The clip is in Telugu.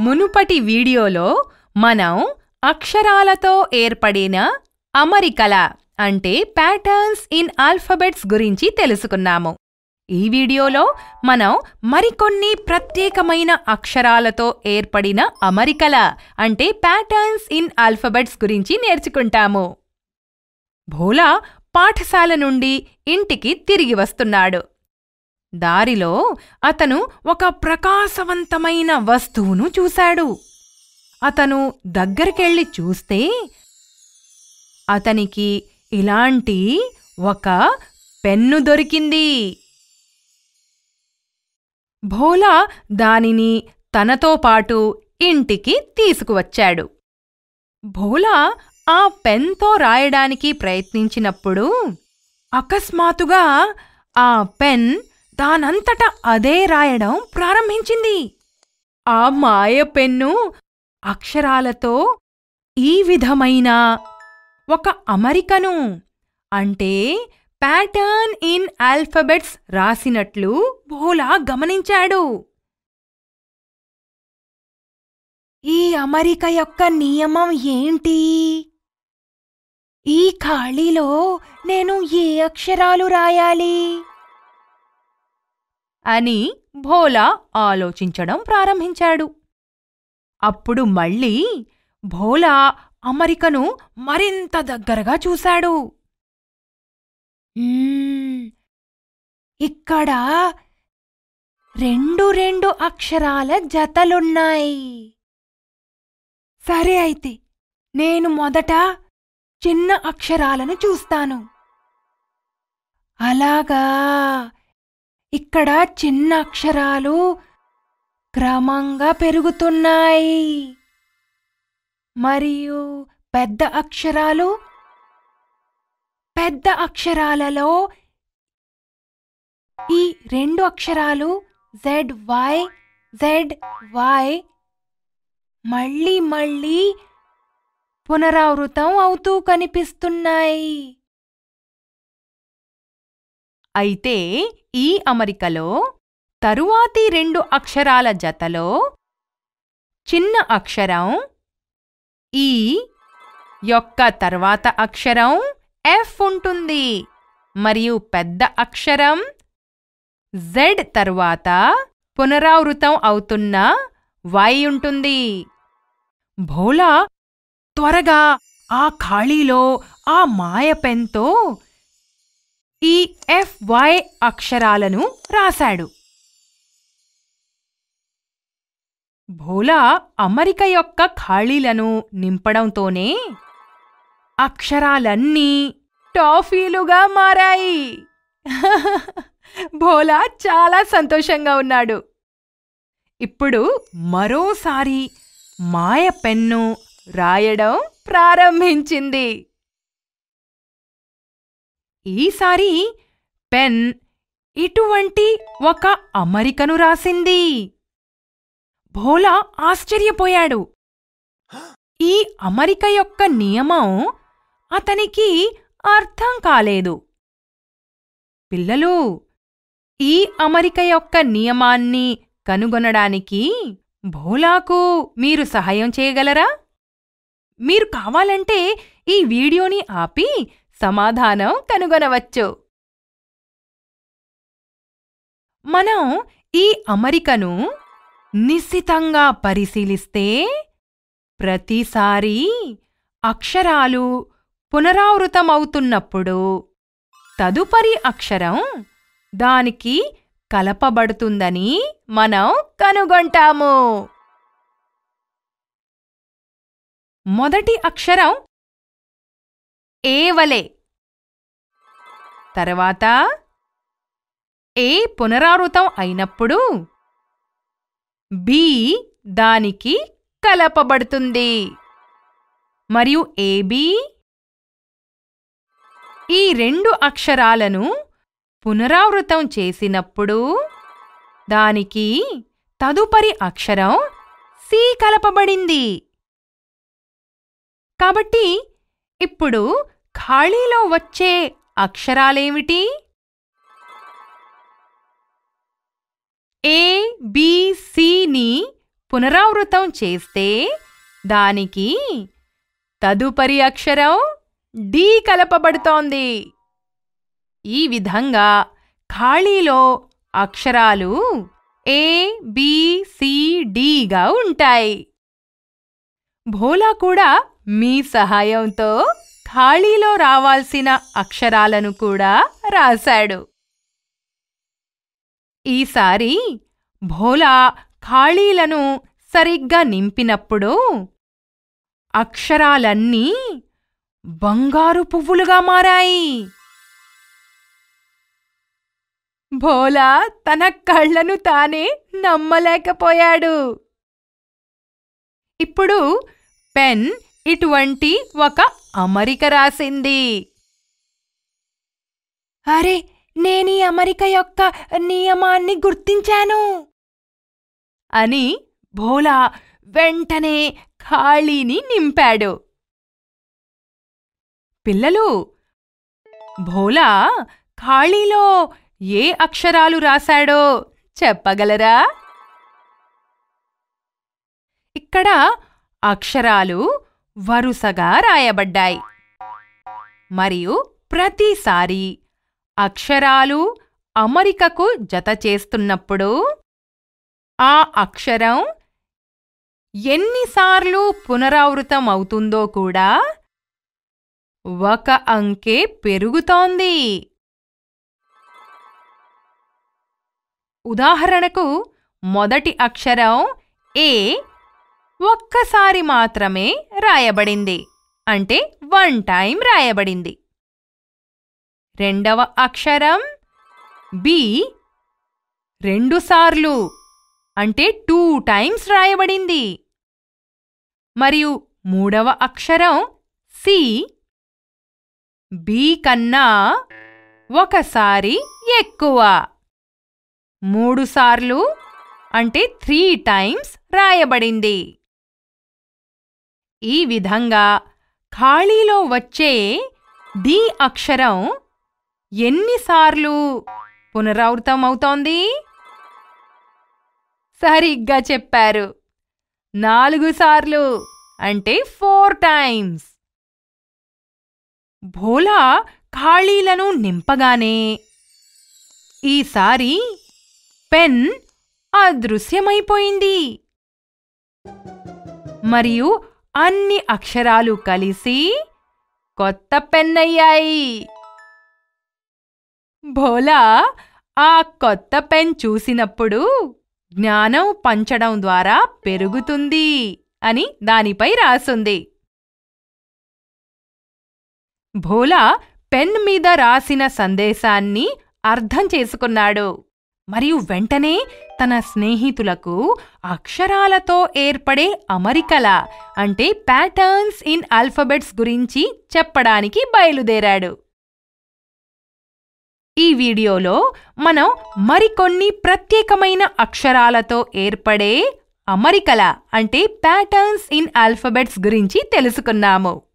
మునుపటి వీడియోలో మనం అక్షరాలతో ఏర్పడిన అమరికల అంటే ప్యాటర్న్స్ ఇన్ ఆల్ఫబెట్స్ గురించి తెలుసుకున్నాము ఈ వీడియోలో మనం మరికొన్ని ప్రత్యేకమైన అక్షరాలతో ఏర్పడిన అమరికల అంటే ప్యాటర్న్స్ ఇన్ ఆల్ఫబెట్స్ గురించి నేర్చుకుంటాము భోలా పాఠశాల నుండి ఇంటికి తిరిగి వస్తున్నాడు దారిలో అతను ఒక ప్రకాశవంతమైన వస్తువును చూశాడు అతను దగ్గరికెళ్ళి చూస్తే అతనికి ఇలాంటి ఒక పెన్ను దొరికింది భోలా దానిని తనతో పాటు ఇంటికి తీసుకువచ్చాడు భోలా ఆ పెన్తో రాయడానికి ప్రయత్నించినప్పుడు అకస్మాత్తుగా ఆ పెన్ దానంతట అదే రాయడం ప్రారంభించింది ఆ మాయ పెన్ను అక్షరాలతో ఈ విధమైన ఒక అమరికను అంటే ప్యాటర్న్ ఇన్ ఆల్ఫబెట్స్ రాసినట్లు భోలా గమనించాడు ఈ అమరిక యొక్క నియమం ఏంటి ఈ ఖాళీలో నేను ఏ అక్షరాలు రాయాలి అని భోలా ఆలోచించడం ప్రారంభించాడు అప్పుడు మళ్ళీ భోలా అమరికను మరింత దగ్గరగా చూశాడు "మ్మ్, ఇక్కడ రెండు రెండు అక్షరాల జతలున్నాయి సరే అయితే నేను మొదట చిన్న అక్షరాలను చూస్తాను అలాగా ఇక్కడ చిన్న అక్షరాలు క్రమంగా పెరుగుతున్నాయి మరియు పెద్ద అక్షరాలు పెద్ద అక్షరాలలో ఈ రెండు అక్షరాలు జెడ్ వై జెడ్ వై మళ్ళీ మళ్ళీ పునరావృతం అవుతూ కనిపిస్తున్నాయి అయితే ఈ అమరికలో తరువాతి రెండు అక్షరాల జతలో చిన్న అక్షరం ఈ యొక్క తర్వాత అక్షరం ఎఫ్ ఉంటుంది మరియు పెద్ద అక్షరం జెడ్ తరువాత పునరావృతం అవుతున్న వై ఉంటుంది భోలా త్వరగా ఆ ఖాళీలో ఆ మాయ పెన్తో ఈ ఎఫ్ వై అక్షరాలను రాశాడు భోలా అమరిక యొక్క ఖాళీలను నింపడంతోనే అక్షరాలన్నీ టాఫీలుగా మారాయి భోలా చాలా సంతోషంగా ఉన్నాడు ఇప్పుడు మరోసారి మాయ పెన్ను రాయడం ప్రారంభించింది ఈసారి పెన్ ఇటువంటి ఒక అమరికను రాసింది భోలా ఆశ్చర్యపోయాడు ఈ అమరిక యొక్క నియమం అతనికి అర్థం కాలేదు పిల్లలు ఈ అమరిక యొక్క నియమాన్ని కనుగొనడానికి భోలాకు మీరు సహాయం చేయగలరా మీరు కావాలంటే ఈ వీడియోని ఆపి సమాధానం కనుగొనవచ్చు మనం ఈ అమరికను నిశ్చితంగా పరిశీలిస్తే ప్రతిసారీ అక్షరాలు పునరావృతమవుతున్నప్పుడు తదుపరి అక్షరం దానికి కలపబడుతుందని మనం కనుగొంటాము మొదటి అక్షరం ఏవలే తర్వాత ఏ పునరావృతం అయినప్పుడు బి దానికి కలపబడుతుంది మరియు ఏబి ఈ రెండు అక్షరాలను పునరావృతం చేసినప్పుడు దానికి తదుపరి అక్షరం సి కలపబడింది కాబట్టి ఇప్పుడు ఖాళీలో వచ్చే అక్షరాలేమిటి ఏ బి సిని పునరావృతం చేస్తే దానికి తదుపరి అక్షరం డి కలపబడుతోంది ఈ విధంగా ఖాళీలో అక్షరాలు ఏ బి సి డిగా ఉంటాయి భోలా కూడా మీ సహాయంతో ఖాళీలో రావాల్సిన అక్షరాలను కూడా రాశాడు ఈసారి భోలా ఖాళీలను సరిగ్గా నింపినప్పుడు అక్షరాలన్నీ బంగారు పువ్వులుగా మారాయి భోలా తన కళ్ళను తానే నమ్మలేకపోయాడు ఇప్పుడు పెన్ ఇటువంటి ఒక అమరిక రాసింది అరే నేనీ అమరిక యొక్క నియమాన్ని గుర్తించాను అని భోలా వెంటనే ఖాళీని నింపాడు పిల్లలు భోలా ఖాళీలో ఏ అక్షరాలు రాశాడో చెప్పగలరా ఇక్కడ అక్షరాలు వరుసగా రాయబడ్డాయి మరియు ప్రతిసారి అక్షరాలు అమరికకు జత చేస్తున్నప్పుడు ఆ అక్షరం ఎన్నిసార్లు పునరావృతం అవుతుందో కూడా ఒక అంకె పెరుగుతోంది ఉదాహరణకు మొదటి అక్షరం ఏ ఒక్కసారి మాత్రమే రాయబడింది అంటే వన్ టైం రాయబడింది రెండవ అక్షరం బి రెండుసార్లు అంటే టూ టైమ్స్ రాయబడింది మరియు మూడవ అక్షరం సి బి కన్నా ఒకసారి ఎక్కువ మూడుసార్లు అంటే త్రీ టైమ్స్ రాయబడింది ఈ విధంగా ఖాళీలో వచ్చే డి అక్షరం ఎన్నిసార్లు పునరావృతమవుతోంది సరిగ్గా చెప్పారు నాలుగు సార్లు అంటే ఫోర్ టైమ్స్ భోలా ఖాళీలను నింపగానే ఈసారి పెన్ అదృశ్యమైపోయింది మరియు అన్ని అక్షరాలు కలిసి కొత్త పెన్నయ్యాయి భోలా ఆ కొత్త పెన్ చూసినప్పుడు జ్ఞానం పంచడం ద్వారా పెరుగుతుంది అని దానిపై రాసుంది భోలా పెన్ మీద రాసిన సందేశాన్ని అర్థం చేసుకున్నాడు మరియు వెంటనే తన స్నేహితులకు అక్షరాలతో ఏర్పడే అమరికల అంటే ప్యాటర్న్స్ ఇన్ ఆల్ఫబెట్స్ గురించి చెప్పడానికి బయలుదేరాడు ఈ వీడియోలో మనం మరికొన్ని ప్రత్యేకమైన అక్షరాలతో ఏర్పడే అమరికల అంటే ప్యాటర్న్స్ ఇన్ ఆల్ఫబెట్స్ గురించి తెలుసుకున్నాము